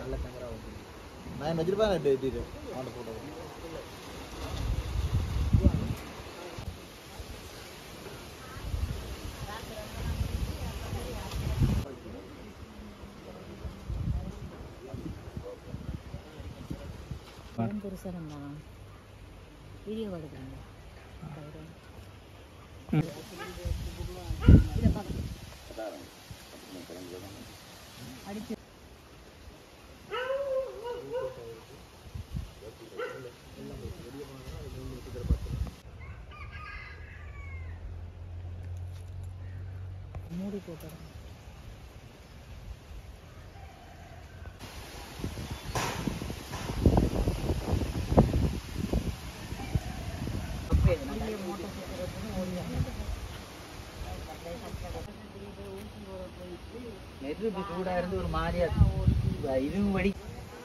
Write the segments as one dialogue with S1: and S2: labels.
S1: நல்ல கேமரா நான் வச்சிருப்பேன் டேட்டு அந்த ஃபோட்டோ
S2: படம் பெருசாக இருந்தான் வீடியோ எடுக்கிறாங்க அடிச்சு மூடி போட்டுறேன்
S3: நெருப்பு இப்படி சூடா இருந்து ஒரு மாதிரியா இதுவும் வடி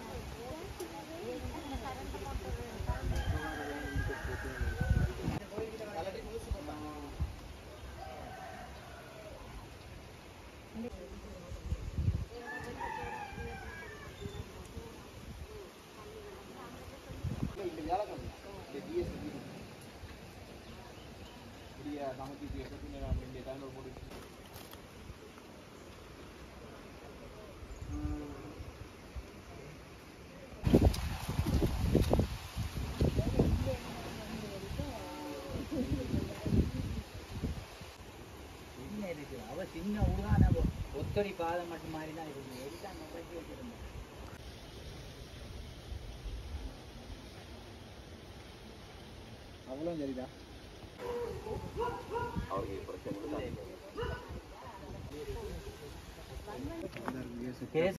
S3: சின்ன இருக்கு அவ சின்ன உருவான ஒத்தடி பாதம் மட்டும் மாதிரி தான் இருக்கு எல்லாம் நுழைச்சி வச்சிருந்தேன்
S1: அவ்வளோ சரிதான்
S3: கேஸ்